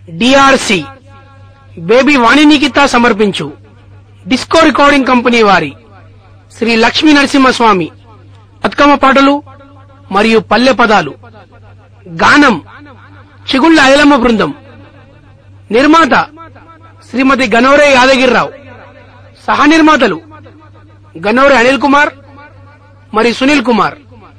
DRC baby వాణినికిత సమర్పించు disco recording company వారి శ్రీ లక్ష్మీ నరసింహస్వామి బతుకమ్మ పాటలు మరియు పల్లె పదాలు గానం చిగుళ్ల ఐలమ్మ బృందం నిర్మాత శ్రీమతి గనోరే యాదగిరిరావు సహ నిర్మాతలు గనోరే అనిల్ కుమార్ మరియు సునీల్ కుమార్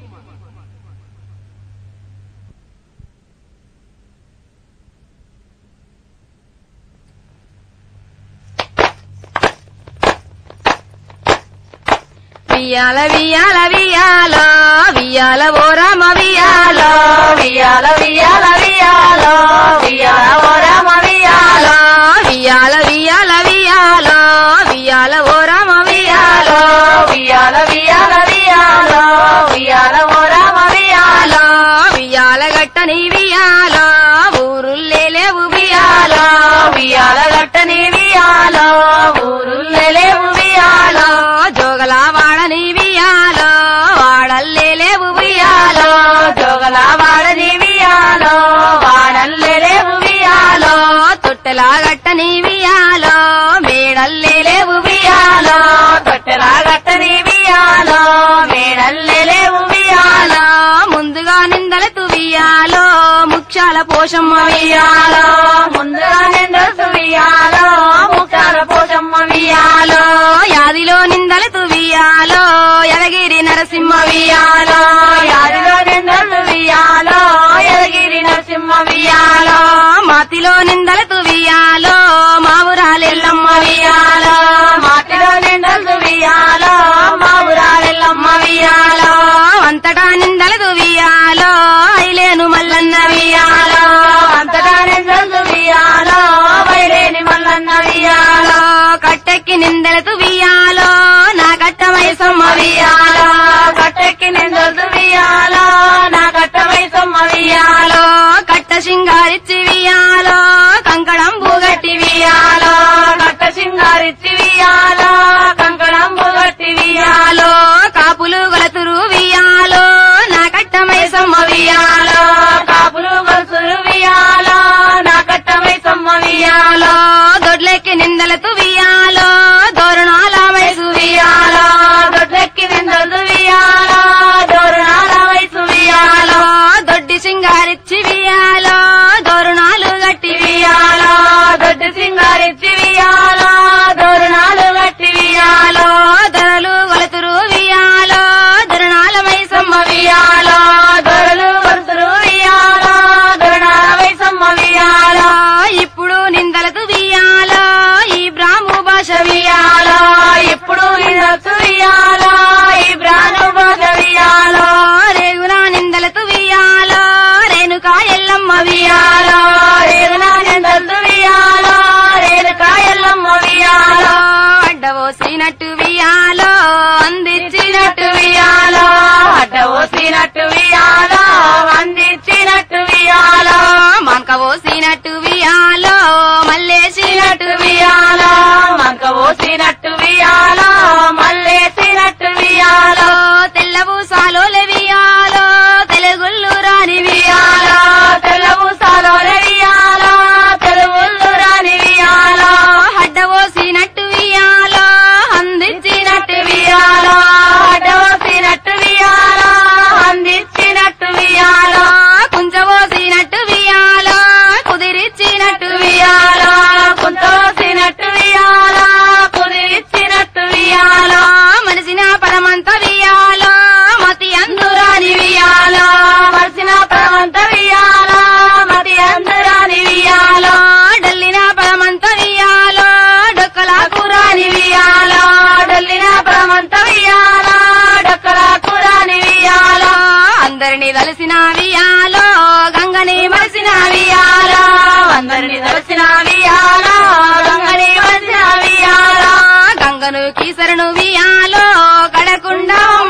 వియాల వియాల వియాలో వియాల ఓ రామ వియాలో వియాల వియాల వియాలో వియాల ఓ రామ వియాలో వియాల వియాల వియాలో వియాల ఓ రామ వియాలో వియాల వియాల వియాలో వియాల ఓ రామ వియాలో వియాల గట్టని వియాలో ఊరుల్లే లేవు వియాలో వియాల గట్టని వియాలో ఊరుల్లే లేవు వియాలో జోగల వాడని వియాలో వాడల్లే లేవు వియాలో జోగల వాడని వియాలో వాడల్లే లేవు వియాలో తొట్టెలా గట్టని వియాలో మేడల్లే లేవు వియాలో తొట్టెలా గట్టని వియాలో మేడల్లే లేవు వియాలో ముందుగా నిందలు తువియాలో ముఖ్యాల పోషమ్మ వియాలో ముందుగా నిందలు తువియాలో ముఖ్యాల పోషమ్మ వియాలో యాదిలో నిందలు తువియాలో యదగిరి నరసింహ వియాలో యాదిలో నిందలు తువియాలో యదగిరి నరసింహ వియాలో మాతిలో నిందలు తువియాలో మావురాలెల్లమ్మ వియాలో మాతిలో నిందలు తువియాలో మావురాలెల్లమ్మ వియాలో అంతటా నిందలు తువియాలో ఐలేను మల్లన్న వియాలో అంతటా నిందలు తువియాలో వైలేని మల్లన్న వియాలో కట్టెక్కి నిందలు తువియాలో నా కట్టమై సొమ్మ వియాలో కట్టెక్కి నిందలు తువియాలో నా కట్టమై సొమ్మ వియాలో కట్ట సింగారిచ్చి వియాలో కంకణం బుగట్టి వియాలో కట్ట సింగారిచ్చి వియాలో కంకణం బుగట్టి వియాలో కాపులు గలతురు వియాలో నా కట్టమై సొమ్మ వియాలో కాపులు గలతురు వియాలో నా కట్టమై సొమ్మ వియాలో దొడ్లెక్కి నిందలతు వియాలో దోరణాల వయసు వియాలో దొడ్లెక్కి నిందలు వియాలో దోరణాల వయసు వియాలో దొడ్డి సింగారిచ్చి వియాలో దోరణాలు గట్టి వియాలో దొడ్డి సింగారిచ్చి వియాలో దోరణాలు గట్టి వియాలో ధరలు కొలతురు వియాలో ధరణాల మైసమ్మ వియాలో ధరలు కొలతురు వియాలో ధరణాల మైసమ్మ వియాలో ఇప్పుడు నిందలతు వియాలో ఈ బ్రాహ్ము భాష వియాలో ఇప్పుడు నిందలతు వియాలో ఈ బ్రాహ్ము భాష వియాలో రేగునా నిందలతు వియాలో రేణుకా ఎల్లమ్మ వియాలో రేగునా నిందలతు వియాలో రేణుకా ఎల్లమ్మ వియాలో అడ్డవోసినట్టు వియాలో అందించినట్టు వియాలో అడ్డవోసినట్టు వియాలో అందించినట్టు వియాలో మంకవోసినట్టు వియాలో మల్లేసినట్టు వియాలో మంకవోసినట్టు వియాలో మల్లేసినట్టు వియాలో తెల్లబూసాలో వియాలో తెలుగుళ్ళు రాని వియాలో తెల్లబూసాలో వియాలో తెలుగుళ్ళు రాని వియాలో అడ్డవోసినట్టు వియాలో అందించినట్టు వియాలో అడ్డవోసినట్టు వియాలో అందించినట్టు వియాలో కుంచవోసినట్టు వియాలో కుదిరిచ్చినట్టు వియాలో కుంచవోసినట్టు వియాలో కుదిరిచ్చినట్టు వియాలో మనిసిన పరమంత వియాలో మతి అందురాని వియాలో మనిసిన పరమంత వియాలో మతి అందురాని వియాలో డల్లిన పరమంత వియాలో డొక్కల కురాని వియాలో డల్లిన పరమంత వియాలో డొక్కల కురాని వియాలో అందరిని తలసిన వియాలో గంగని మలసిన వియాలో అందరిని తలసిన వియాలో గంగని మలసిన వియాలో గంగను కీసరను వియాలో కడకుండ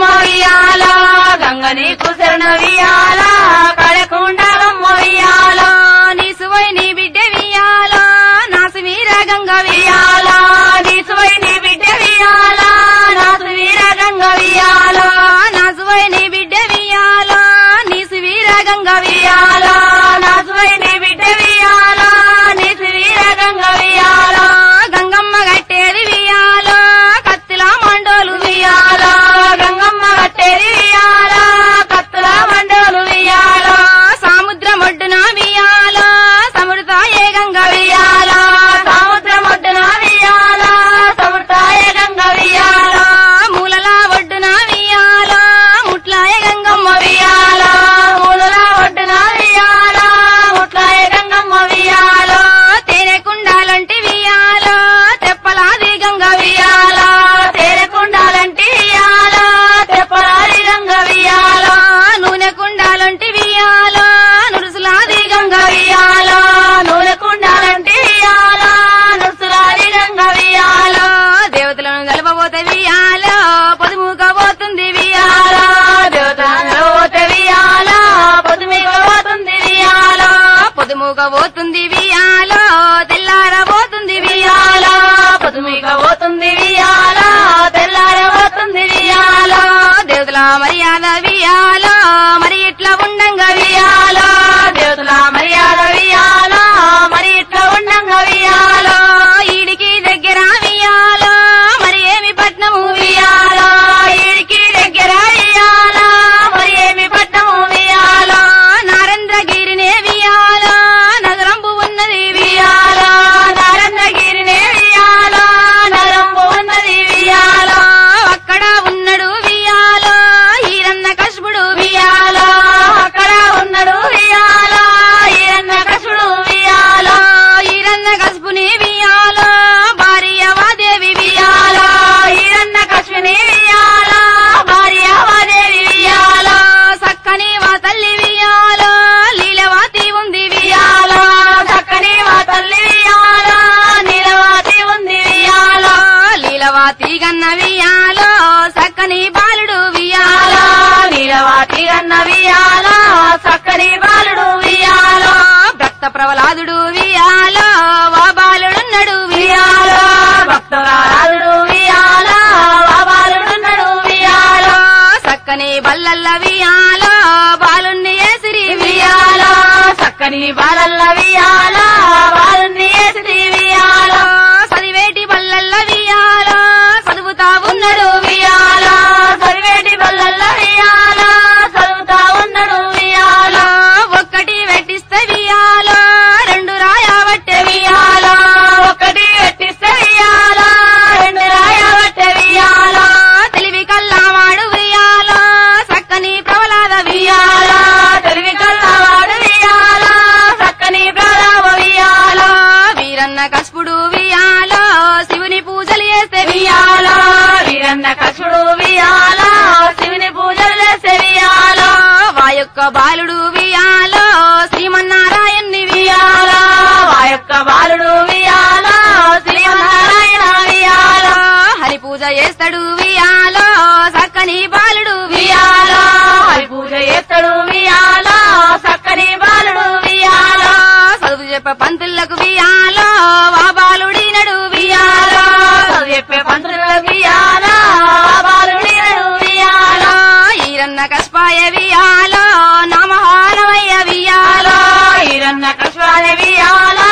వియాలో గంగని కుసరను వియాలో కడకుండ వియాలో నీసువై నీ బిడ్డ వియాలో నాసు వీర గంగ వియాలో నీసువై నీ బిడ్డ వియాలో నాసు వీర గంగ వియాలో నాసువై నీ బిడ్డ వియాలో నీసు వీర గంగ వియాలో నాసువై నీ బిడ్డ వియాలో పొద్దుమూగ పోతుంది వియాలో తెల్లారబోతుంది వియాలో పొద్దుమూగ పోతుంది వియాలో తెల్లారబోతుంది వియాలో దేవతల మర్యాద వియాలో మరి ఇట్లా ఉండంగా వియాలో దేవతల మర్యాద వియాలో మరి ఇట్లా ఉండంగా వియాలో ఈడికి దగ్గర వియాలో మరి ఏమి పట్నము వియాలో ఈడికి దగ్గర వియాలో మరి ఏమి పట్నము వియాలో నారేంద్రగిరినే వియాలో నగరంబు ఉన్నది వియాలో నారేంద్రగిరినే వియాలో నగరంబు ఉన్నది వియాలో అక్కడ ఉన్నాడు వియాలో ఈరన్న కశుడు వియాలో అక్కడ ఉన్నాడు వియాలో ఈరన్న కశుడు వియాలో ఈరన్న కశుపుని వియాలో భార్యవాదేవి వియాలో ఈరన్న కశుని వియాలో భార్యవాదేవి వియాలో సక్కని వా తల్లి వియాలో లీలవాతి ఉంది వియాలో సక్కని వా తల్లి వియాలో నీలవాతి ఉంది వియాలో లీలవాతి గన్న వియాలో సక్కని బాలుడు వియాలో నీలవాతి గన్న వియాలో సక్కని బాలుడు వియాలో భక్త ప్రవలాదుడు వియాలో వా బాలుడున్నడు వియాలో భక్త ప్రవలాదుడు వియాలో వా బాలుడున్నడు వియాలో సక్కని బల్లల్ల వియాలో బాలుణ్ణి ఏసిరి వియాలో సక్కని బాలల్ల వియాలో బాలుణ్ణి ఏసిరి వియాలో చదివేటి బల్లల్ల వియాలో చదువుతా ఉన్నాడు వియాలో చదివేటి బల్లల్ల వియాలో చదువుతా ఉన్నాడు వియాలో ఒక్కటి వెట్టిస్తే వియాలో రెండు రాయబట్టే వియాలో ఒక్కటి వెట్టిస్తే వియాలో రెండు రాయబట్టే వియాలో తెలివి కల్లావాడు వియాలో సక్కని ప్రవలాద వియాలో తెలివి కల్లావాడు వియాలో సక్కని ప్రవలావ వియాలో వీరన్న కస్పుడు వియాలో శివుని పూజలు చేస్తే వియాలో వీరన్న కసుడు వియాలో శివుని పూజలు చేస్తే వియాలో వా యొక్క బాలుడు వియాలో శ్రీమన్నారాయణ్ణి వియాలో వా యొక్క బాలుడు వియాలో శ్రీమన్నారాయణ వియాలో హరి పూజ చేస్తాడు వియాలో సక్కని బాలుడు వియాలో హరి పూజ చేస్తాడు వియాలో సక్కని బాలుడు వియాలో చదువు చెప్ప పంతులకు వియాలో వా బాలుడినడు వియాలో చదువు చెప్పే పంతులకు వియాలో వా బాలుడినడు వియాలో ఈరన్న కష్పాయ వియాలో నమహానవయ్య వియాలో ఈరన్న కష్పాయ వియాలో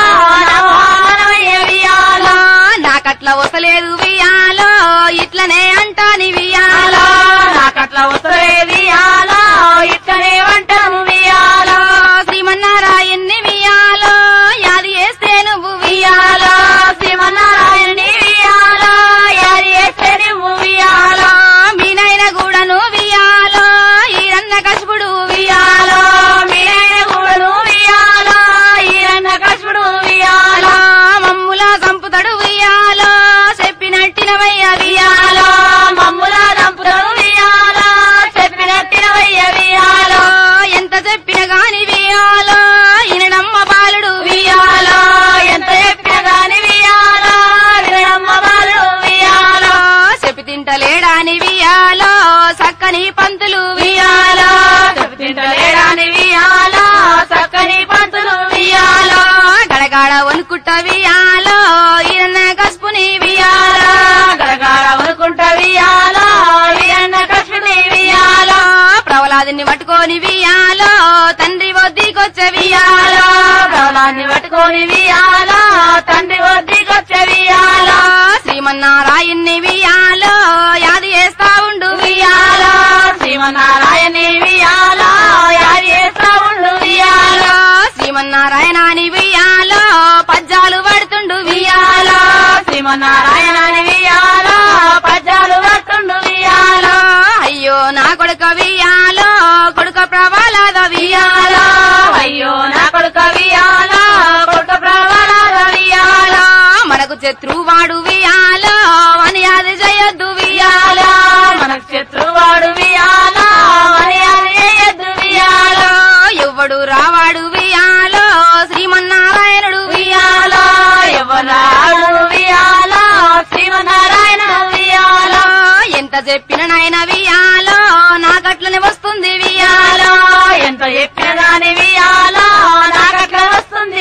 నమహానవయ్య వియాలో నాకట్ల వసలేదు వియాలో ఇట్లనే అంటాని వియాలో నాకట్ల వసలేదు వియాలో ఇట్లనే అంటాను వియాలో శ్రీమన్నారాయణ్ణి వియాలో యాది చేస్తే నువ్వు వియాలో శ్రీమన్నారాయణ్ణి వియాలో యాది చేస్తే నువ్వు వియాలో మీ నాయన గూడను వియాలో ఈరన్న కశుపుడు వియాలో మీ నాయన గూడను వియాలో ఈరన్న కశుపుడు వియాలో మమ్ముల సంపుతడు వియాలో చెప్పినట్టినవయ్య వియాలో మమ్ముల సంపుతడు వియాలో చెప్పినట్టినవయ్య వియాలో ఎంత చెప్పిన గాని వియాలో ఇనడమ్మ బాలుడు వియాలో ఎంత చెప్పిన గాని వియాలో వినడమ్మ బాలుడు వియాలో చెప్పి తింటలేడాని వియాలో సక్కని పంతులు వియాలో చెప్పి తింటలేడాని వియాలో సక్కని పంతులు వియాలో గడగాడ వణుకుట్ట వియాలో ఈయన కసుపుని వియాలో గడగాడ వణుకుంట వియాలో ఈయన కసుపుని వియాలో ప్రవలాదిని పట్టుకొని వియాలో తండ్రి వద్దీకొచ్చే వియాలో ప్రవలాదిని పట్టుకొని వియాలో తండ్రి వద్దీకొచ్చే వియాలో శ్రీమన్నారాయణ్ణి వియాలో యాది చేస్తా ఉండు వియాలో శ్రీమన్నారాయణి వియాలో యాది చేస్తా ఉండు వియాలో శ్రీమన్నారాయణాని వియాలో పద్యాలు పడుతుండు వియాలో శ్రీమన్నారాయణాని వియాలో పద్యాలు పడుతుండు వియాలో అయ్యో నా కొడుక వియాలో కొడుక ప్రబలాద వియాలో అయ్యో నా కొడుక వియాలో కొడుక ప్రబలాద వియాలో మనకు శత్రువాడు వియాలో అని అది చేయొద్దు వియాలో మనకు శత్రువాడు వియాలో అని అది చేయొద్దు వియాలో ఎవడు రావాడు వియాలో శ్రీమన్నారాయణుడు వియాలో ఎవరు రాడు వియాలో శ్రీమన్నారాయణ వియాలో ఎంత చెప్పిన నాయన వియాలో నాకట్లనే వస్తుంది వియాలో ఎంత చెప్పిన దాని వియాలో నాకట్ల వస్తుంది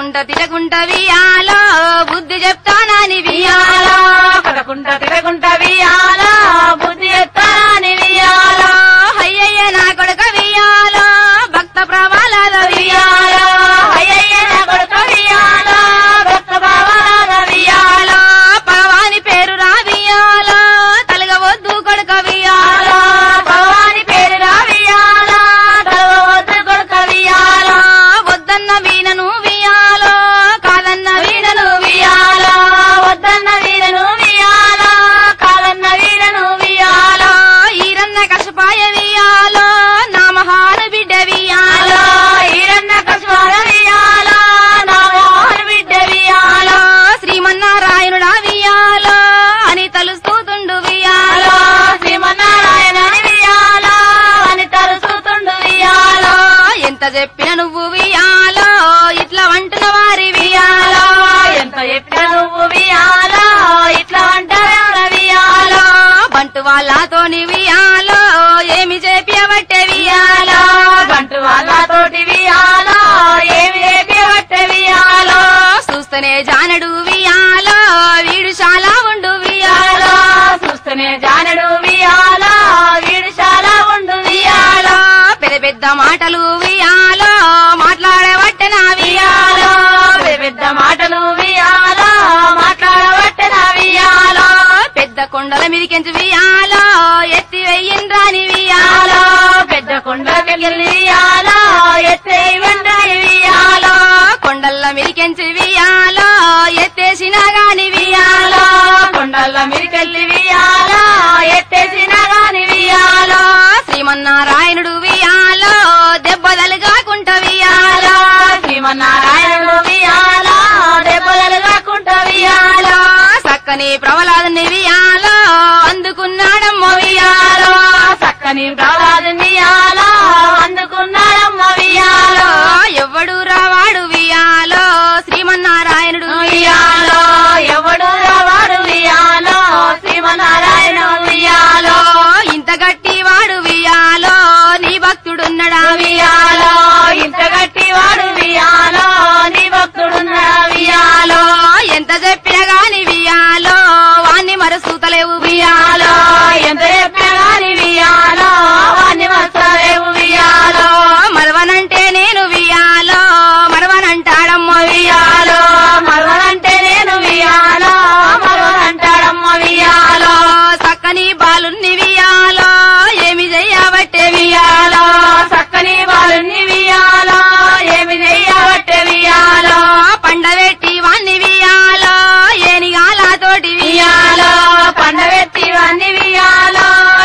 కొట్టకుంట తిరగుంట వియాలో బుద్ధి చెప్తానని వియాలో కొట్టకుంట తిరగుంట వియాలో బుద్ధి ఎత్తాని వియాలో అయ్యయ్య నా కొడుక వియాలో భక్త ప్రవాలాద వియాలో అయ్యయ్య నా కొడుక వియాలో భక్త భావాల వియాలో పరవాని పేరు రా వియాలో తలగవద్దు కొడుక వియాలో భవాని పేరు రావియాలో తలవద్దు కొడుక వియాలో వద్దన్న వీణను వియాలో కాదన్న వీణను వియాలో వద్దన్న వీరను వియాలో కాదన్న వీరను వియాలో ఈరన్న కషపాయ వియాలో నా మహాను బిడ్డ వియాలో ఈరన్న కస్వాల వియాలో నా మోహన్ బిడ్డ వియాలో శ్రీమన్నారాయణుడా వియాలో అని తలుస్తూతుండు వియాలో శ్రీమన్నారాయణ వియాలో అని తరుచుతుండు వియాలో ఎంత చెప్పిన నువ్వు వియాలో ఇట్లా వంటున్న వారి వియాలో ఎంత చెప్పిన నువ్వు వియాలో ఇట్లా అంటారా వియాలో బంటు వాళ్ళతోని వియాలో ఏమి చేపియబట్టే వియాలో బంటు వాళ్ళతోటి వియాలో ఏమి చెప్పబట్టే వియాలో చూస్తేనే జానడు వియాలో వీడు చాలా ఉండు వియాలో చూస్తూనే జానడు వియాలో వీడు చాలా ఉండు వియాలో పెద్ద పెద్ద మాటలు వియాలో మాట్లాడబట్టే నా వియాలో పెద్ద పెద్ద మాటలు వియాలో మాట్లాడబట్టిన వియాలో పెద్ద కొండల మీదికెంచి వియాలో ఎత్తి వెయ్యిండ్రాని వియాలో పెద్ద కొండకెళ్ళి వియాలో ఎత్తే వెంటనే వియాలో కొండల్ల మీదికెంచి వియాలో ఎత్తేసినా గాని వియాలో కొండల మీదకెళ్ళి వియాలో ఎత్తేసిన గాని వియాలో శ్రీమన్నారాయణుడు వియాలో దెబ్బదలు కాకుంట వియాలో శ్రీమన్నారాయణుడు వియాలో దెబ్బలు కాకుండా వియాలో చక్కని ప్రవలాదని వియాలో అందుకున్నాడమ్మ వియాలో చక్కని ప్రహ్లాదు వియాలో అందుకున్నాడమ్మ వియాలో ఎవ్వడు రావాడు వియాలో శ్రీమన్నారాయణుడు వియాలో ఎవడు రావాడు వియాలో శ్రీమన్నారాయణ వియాలో ఇంత గట్టి వాడు వియాలో నీ భక్తుడున్నడా వియాలో ఇంత గట్టి వాడు వియాలో నీ భక్తుడున్న వియాలో ఎంత చెప్పినా గాని వియాలో వాణ్ణి మరసూతలేవు వియాలో ఎంత చెప్పినా గాని వియాలో వాణ్ణి మర్చలేవు వియాలో మరవనంటే నేను వియాలో మరవనంటాడమ్మ వియాలో మరవనంటే నేను వియాలో మరవనంటాడమ్మ వియాలో చక్కని బాలుని వియాలో ఏమి చెయ్యబట్టే వియాలో చక్కని వాళ్ళని వియాలో ఏమి చెయ్యబట్టే వియాలో పండబెట్టి వాణ్ణి వియాలో ఏనిగాలతోటి వియాలో వియాలో పండబెత్తి వన్ని వియాలో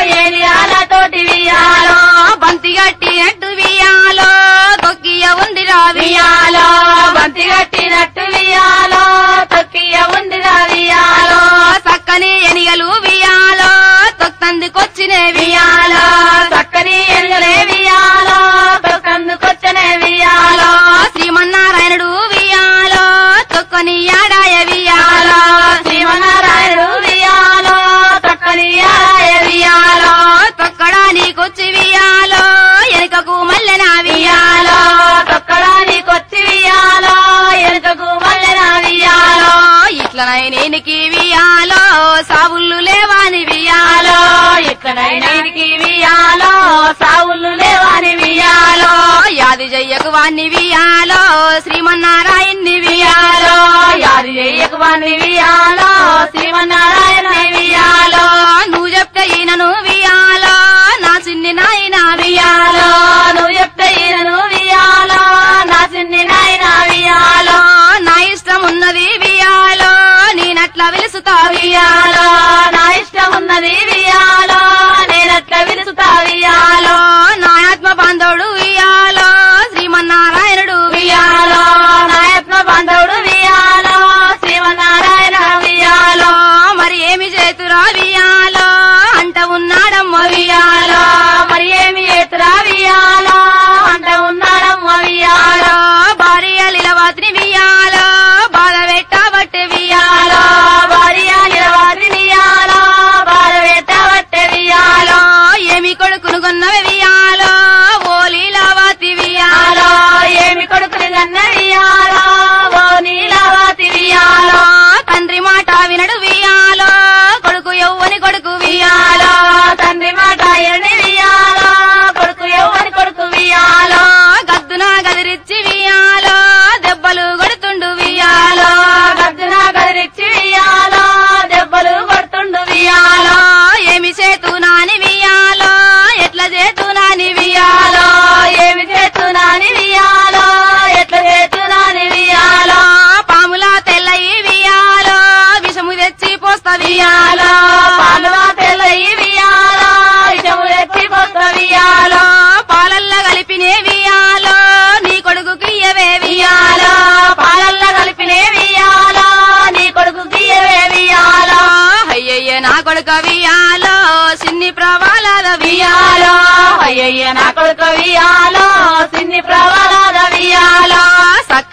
ఏనియాలతోటి వియాలో బంతి గట్టినట్టు వియాలో తొక్కియ ఉందిరా వియాలో వియాలో బంతి కట్టినట్టు వియాలో తొక్కియ ఉందిరా వియాలో చక్కని ఎనిగలు వియాలో తొక్కందుకొచ్చినే వియాలో చక్కని ఎనుగలే వియాలో తొక్కందుకొచ్చనే వియాలో శ్రీమన్నారాయణుడు వియాలో తొక్కని ఆడాయ వియాలో శ్రీమన్నారాయణుడు వియాలో తొక్కని ఆయ వియాలో తొక్కడానికొచ్చి వియాలో ఎనకకు మల్లెన వియాలో తొక్కడానికొచ్చి వియాలో ఎనుకకు మల్లెన వియాలో ఇట్లనై నేనికి వియాలో సావుళ్ళు లేవాని వియాలో ఎక్కడైనా వియాలో సావులు లేవని వియాలో యాది జయ్యకు వాణ్ణి వియాలో శ్రీమన్నారాయణ్ణి వియాలో యాది చెయ్యకు వాణ్ణి వియాలో శ్రీమన్నారాయణ వియాలో నువ్వు చెప్తే ఈయనను వియాలో నా చిన్ని నాయన వియాలో నువ్వు చెప్తే ఈయనను వియాలో నా చిన్ని నాయన వియాలో నా ఇష్టం ఉన్నది వియాలో నేనట్ల వెలుసుతా వియాలో నా ఇష్టం ఉన్నది వియాలో నేనట్లా విరుసుతా వియాలో నా ఆత్మ బాంధవుడు వియాలో శ్రీమన్నారాయణుడు వియాలో నాయత్న బాంధవుడు వియాలో శ్రీమన్నారాయణ వియాలో మరి ఏమి చేతురా వియాలో అంట ఉన్నాడమ్మ వియాలో మరి ఏమి ఏతురా వియాలో అంట ఉన్నాడమ్మ వియాలో భార్య లీలవాత్రి వియాలో బాధ పెట్టబట్టే వియాలో భార్య నిలవాది వియాలో బాధ పెట్ట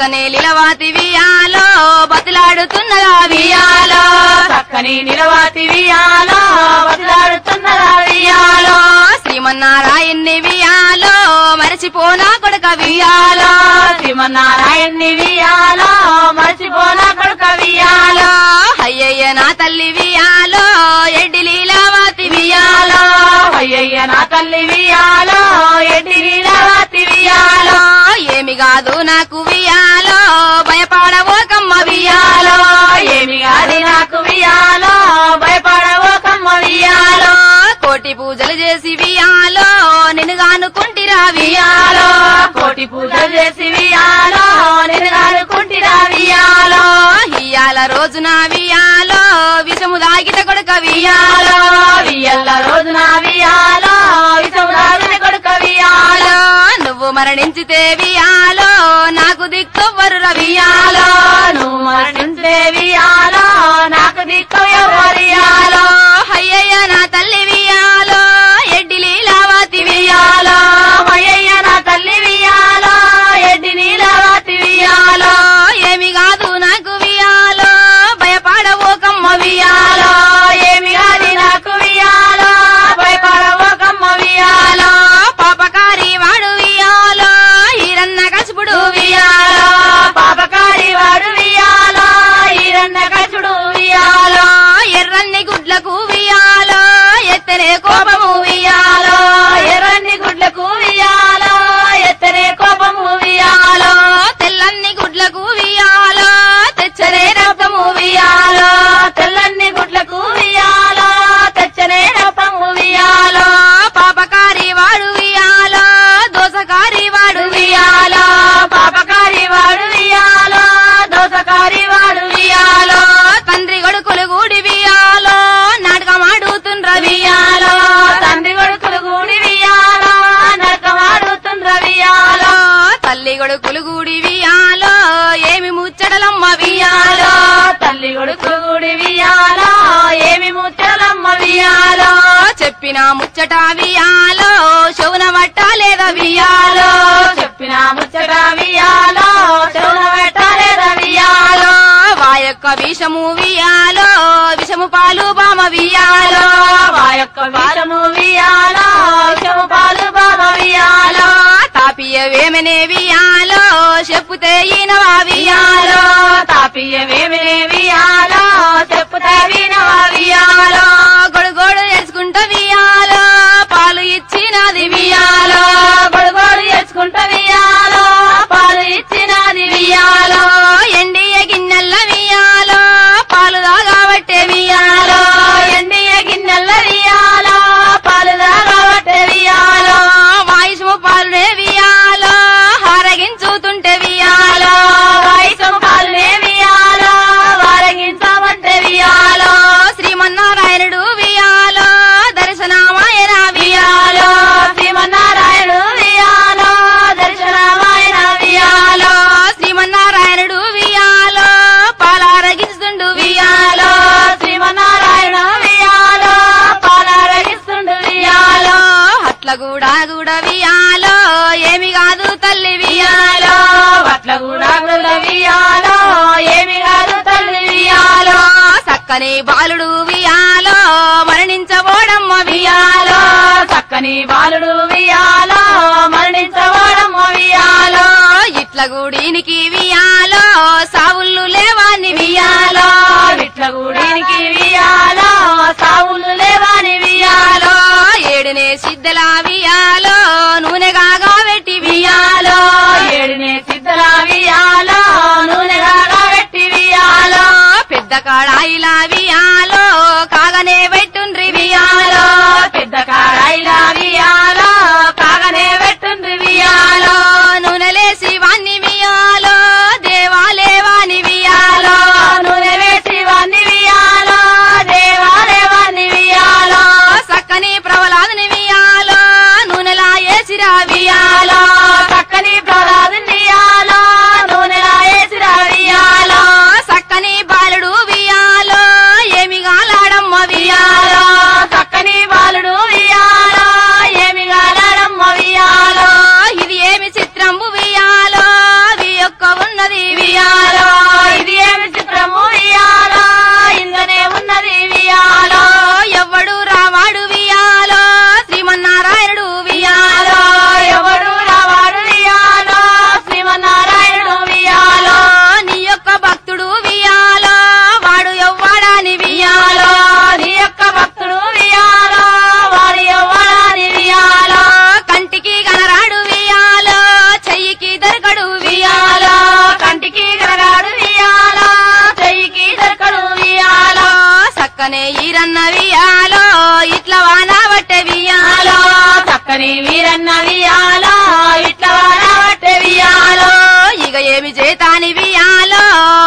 చక్కనే లిలవాతి వియాలో బతిలాడుతున్నదా వియాలో చక్కని నిలవాతి వియాలో బతిలాడుతున్నదా వియాలో శ్రీమన్నారాయణ్ణి వియాలో మరచిపోనా కొడుక వియాలో వియాలో శ్రీమన్నారాయణ్ణి వియాలో మర్చిపోనా కొడుక వియాలో అయ్యయ్య నా తల్లి వియాలో ఎడ్డి లీలావతి వియాలో వియాలో అయ్యయ్య నా తల్లి వియాలో ఎడ్డి లీలావతి వియాలో ఏమి కాదు నాకు వియాలో భయపడవోకమ్మ వియాలో వియాలో ఏమి గాది నాకు వియాలో భయపడవో కమ్మ వియాలో కోటి పూజలు చేసి వియాలో నిన్ను గానుకుంటిరా వియాలో కోటి పూజలు చేసి వియాలో నేను అనుకుంటిరా వియాలో ఇయాల రోజున వియాలో విషము దాగిట కొడుక వియాలో వియాలో వియల్ల రోజున వియాలో విసముదారుని కొడుక వియాలో నువ్వు మరణించితే వియాలో నాకు దిక్కొవ్వరు వియాలో వియాలో నువ్వు మరణించే వియాలో నాకు దిక్కు ఎవరియాలో అయ్యయ్య నా తల్లి వియాలో ఎడ్డి లీలావతి వియాలో అయ్యయ్య నా తల్లి వియాలో ఎడ్డి నీలవతి వియాలో ఏమి కాదు నాకు వియాలో భయపడవోకమ్మ వియాలో ఏమి గాది నాకు వియాలో భయపడవో కమ్మ వియాలో పాపకారి వాడు వియాలో ఈరన్న కసుపుడు వియాలో పాపకారి వాడు వియాలో ఈరన్న కచుడు వియాలో ఎర్రన్ని గుడ్లకు వియాలో ఎత్తనే కోపము వియాలో ఎర్రన్ని గుడ్లకు వియాలో ఎత్తనే కోపము వియాలో తెల్లన్ని గుడ్లకు వియాలో తెచ్చనే రక్తము వియాలో తెల్లన్ని గుడ్లకు వియాలో తెచ్చనే రపము వియాలో పాపకారి వాడు వియాలో దోసకారి వాడు వియాలో పాపకారి వాడు వియాలో దోసకారి వాడు వియాలో తండ్రి కొడుకులు కూడి వియాలో నాటకమాడుతుండ్ర వియాలో తండ్రి కొడుకులు కూడి వియాలో నరకమాడుతుండ్ర వియాలో తల్లి కొడుకులు కూడి వియాలో ఏమి ముచ్చటలమ్మ వియాలో వియాలో తల్లి కొడుకులు కూడి వియాలో ఏమి ముచ్చలమ్మ వియాలో చెప్పిన ముచ్చట వియాలో శౌన పట్టాలేదా వియాలో వియాలో చెప్పిన ముచ్చట వియాలో చెవున పెట్టలేదా వియాలో వా యొక్క విషము వియాలో విషము పాలు బామ వియాలో మా యొక్క విషము వియాలో విషము పాలు బాబా వియాలో తాపియవేమనే వియాలో చెప్పుతే ఈనవా వియాలో వియాలో తాపియవేమి వియాలో చెప్పుతా వినవా వియాలో గొడుగోడు ఎడుచుకుంటా వియాలో పాలు ఇచ్చినది వియాలో వియాలో గొడుగోడు వేసుకుంటా వియాలో పాలు ఇచ్చినది వియాలో ఎండియ గిన్నెల్ల వియాలో పాలు దాగాబట్టే వియాలో వియాలో ఎండియ గిన్నెల వియాలో పాలు దాగబట్టే వియాలో వాయిసము పాలునే వియాలో హారగించుతుంటే వియాలో వియాలో వయసు పాలునే వియాలో వారగించమంటే వియాలో శ్రీమన్నారాయణుడు వియాలో దర్శనమాయన వియాలో వియాలో శ్రీమన్నారాయణుడు వియాలో దర్శనమాయన వియాలో శ్రీమన్నారాయణుడు వియాలో పాలారగిస్తుండు వియాలో శ్రీమన్నారాయణ వియాలో పాలారగిస్తుండు వియాలో అట్ల కూడా కూడా వియాలో ఏమి కాదు తల్లి వియాలో వియాలో అట్ల కూడా గుడ వియాలో ఏమి కాదు తల్లి వియాలో చక్కని బాలుడు వియాలో మరణించబోడమ్మ వియాలో చక్కని బాలుడు వియాలో మరణించవాడమ్మ వియాలో ఇట్ల గుడినికి వియాలో సావుళ్ళు లేవాని వియాలో విట్ల గుడినికి వియాలో సావులు లేవాని వియాలో ఏడునే సిద్ధల వియాలో నూనె కాగా పెట్టి వియాలో ఏడునే సిద్ధల వియాలో నూనె రాగా పెట్టి వియాలో పెద్ద కాడాయిల వియాలో కాగనే పెట్టుండ్రి వియాలో పెద్ద కాడాయిల వియాలో కాగనే పెట్టుండ్రి వియాలో నూనెలేసి వాణ్ణి వియాలో దేవాలేవాని వియాలో వియాలో నూనె వేసి వాన్ని వియాలో దేవాలయవాన్ని వియాలో సక్కని ప్రవలాదుని వియాలో నూనెలా ఏసిరా వియాలో చక్కని ప్రహ్లాదుని వియాలో నూనెలా వేసిరా వియాలో సక్కని బాలుడు వియాలో ఏమి గాలాడమ్మ వియాలో చక్కనే ఈరన్న వియాలో ఇట్లా వాన పట్టే వియాలో చక్కని వీరన్న వియాలో ఇట్లా వాడబట్టే వియాలో ఇక ఏమి చేతాని వియాలో